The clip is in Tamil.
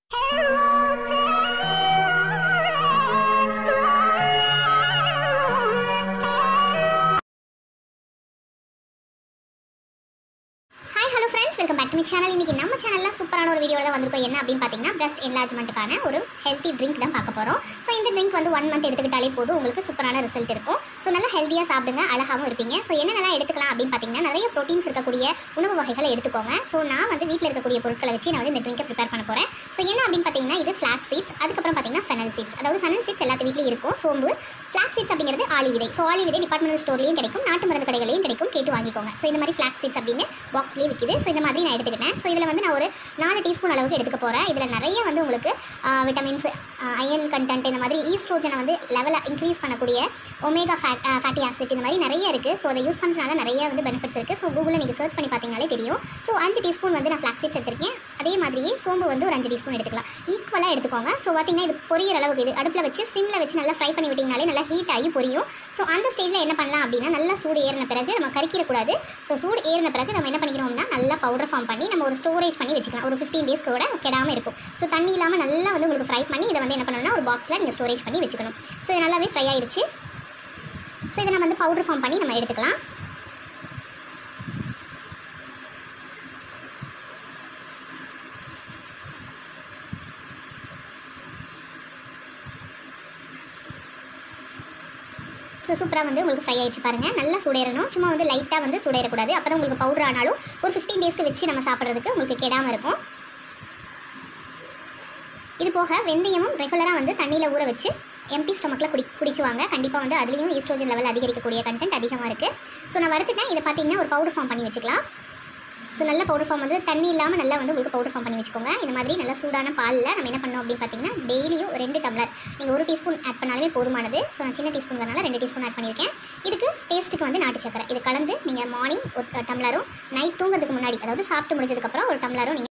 வெல்கம் பேக் டு சேனல் இன்னைக்கு நம்ம சேனல்ல சூப்பரான ஒரு வீடியோ தான் வந்திருக்கோம் என்ன அப்படின்னு பார்த்தீங்கன்னா பிரஸ்ட் என்லார்ஜ்மெண்ட்டுக்கான ஒரு ஹெல்த்தி ட்ரிங்க் தான் பார்க்க போகிறோம் ஸோ இந்த ட்ரிங்க் வந்து ஒன் மந்த் எடுத்துக்கிட்டாலே போதும் உங்களுக்கு சூப்பரான ரிசல்ட் இருக்கும் ஸோ நல்லா ஹெல்த்தியாக சாப்பிடுங்க அழகாகவும் இருப்பீங்க ஸோ என்னென்னலாம் எடுத்துக்கலாம் அப்படின்னு பார்த்தீங்கன்னா நிறைய ப்ரோட்டீன்ஸ் இருக்கக்கூடிய உணவு வகைகளை எடுத்துக்கோங்க ஸோ நான் வந்து வீட்டில் இருக்கக்கூடிய பொருட்களை வச்சு நான் வந்து இந்த ட்ரிங்கை ப்ரிப்பேர் பண்ண போகிறேன் ஸோ என்ன அப்படின்னு பார்த்தீங்கன்னா இது ஃப்ளாக் சீட்ஸ் அதுக்கப்புறம் பார்த்தீங்கன்னா ஃபெனல் சீட்ஸ் அதாவது ஃபெனல் சீட்ஸ் எல்லாத்து வீட்லையும் இருக்கும் சோம்பு ஃப்ளாக் சீட்ஸ் அப்படிங்கிறது ஆளி விதை ஸோ ஆளி விதை டிபார்ட்மெண்டல் ஸ்டோர்லையும் கிடைக்கும் நாட்டு மருந்து கடைகளையும் கிடைக்கும் கேட்டு வாங்கிக்கோங்க ஸோ இந்த மாதிரி ஃப்ளாக் சீட்ஸ் அப்படின்னு பாக்ஸ்லேயே விற்கிது ஸோ இந்த மாதிரி நான் எடுத்துக்கிட்டேன் ஸோ இதில் வந்து நான் ஒரு நாலு டீஸ்பூன் அளவுக்கு எடுத்துக்க போகிறேன் இதில் நிறைய வந்து உங்களுக்கு விட்டமின்ஸ் அயன் கண்டென்ட் இந்த மாதிரி ஈஸ்ட்ரோஜனை வந்து லெவலை இன்க்ரீஸ் பண்ணக்கூடிய ஒமேகா ஃபேட் ஃபேட்டி ஆசிட் இந்த மாதிரி நிறைய இருக்குது ஸோ அதை யூஸ் பண்ணுறதுனால நிறைய வந்து பெனிஃபிட்ஸ் இருக்குது ஸோ கூகுளில் நீங்கள் சர்ச் பண்ணி பார்த்தீங்கனாலே தெரியும் ஸோ அஞ்சு டீஸ்பூன் வந்து நான் ஃப்ளாக் சீட்ஸ் எடுத்திருக்கேன் அதே மாதிரியே சோம்பு வந்து ஒரு அஞ்சு டீஸ்பூன் எடுத்துக்கலாம் ஈக்குவலாக எடுத்துக்கோங்க ஸோ பார்த்தீங்கன்னா இது பொரியற அளவுக்கு இது அடுப்பில் வச்சு சிம்மில் வச்சு நல்லா ஃப்ரை பண்ணி விட்டிங்கனாலே நல்லா ஹீட் ஆகி பொரியும் ஸோ அந்த ஸ்டேஜில் என்ன பண்ணலாம் அப்படின்னா நல்லா சூடு ஏறின பிறகு நம்ம கறிக்கிடக்கூடாது ஸோ சூடு ஏறின பிறகு நம்ம என்ன பண்ணிக்கிறோம்னா நல்லா பவுடர் ஃபார்ம் பண்ணி நம்ம ஒரு ஸ்டோரேஜ் பண்ணி வச்சுக்கலாம் ஒரு ஃபிஃப்டீன் டேஸ்க்கு கூட கெடாமல் இருக்கும் ஸோ தண்ணி இல்லாமல் நல்லா வந்து உங்களுக்கு ஃப்ரை பண்ணி இதை வந்து என்ன பண்ணணும்னா ஒரு பாக்ஸில் நீங்கள் ஸ்டோரேஜ் பண்ணி வச்சுக்கணும் ஸோ இது நல்லாவே ஃப்ரை ஆயிடுச்சு ஸோ இதை நம்ம வந்து பவுடர் ஃபார்ம் பண்ணி நம்ம எடுத்துக்கலாம் ஸோ சூப்பராக வந்து உங்களுக்கு ஃப்ரை ஆயிடுச்சு பாருங்கள் நல்லா சுடேறணும் சும்மா வந்து லைட்டாக வந்து சுடேறக்கூடாது அப்போ தான் உங்களுக்கு பவுடர் ஆனாலும் ஒரு ஃபிஃப்டீன் டேஸ்க்கு வச்சு நம்ம சாப்பிட்றதுக்கு உங்களுக்கு கெடாமல் இருக்கும் இது போக வெந்தயமும் ரெகுலராக வந்து தண்ணியில் ஊற வச்சு எம்டி ஸ்டொமக்கில் குடி குடிச்சுவாங்க கண்டிப்பாக வந்து அதுலேயும் ஈஸ்ட்ரோஜன் லெவல் அதிகரிக்கக்கூடிய கண்டென்ட் அதிகமாக இருக்குது ஸோ நான் வறுத்துட்டேன் இதை பார்த்தீங்கன்னா ஒரு பவுடர் ஃபார்ம் பண்ணி வச்சுக்கலாம் ஸோ நல்ல பவுடர் ஃபார்ம் வந்து தண்ணி இல்லாமல் நல்லா வந்து உங்களுக்கு பவுடர் ஃபார்ம் பண்ணி வச்சுக்கோங்க இந்த மாதிரி நல்ல சூடான பாலில் நம்ம என்ன பண்ணோம் அப்படின்னு பார்த்தீங்கன்னா டெய்லியும் ரெண்டு டம்ளர் நீங்கள் ஒரு டீஸ்பூன் ஆட் பண்ணாலுமே போதுமானது ஸோ நான் சின்ன டீஸ்பூன்கிறனால ரெண்டு டீஸ்பூன் ஆட் பண்ணியிருக்கேன் இதுக்கு டேஸ்ட்டுக்கு வந்து நாட்டு சக்கரை இது கலந்து நீங்கள் மார்னிங் ஒரு டம்ளரும் நைட் தூங்குறதுக்கு முன்னாடி அதாவது சாப்பிட்டு முடிஞ்சதுக்கப்புறம் ஒரு டம்ளரும் நீங்கள்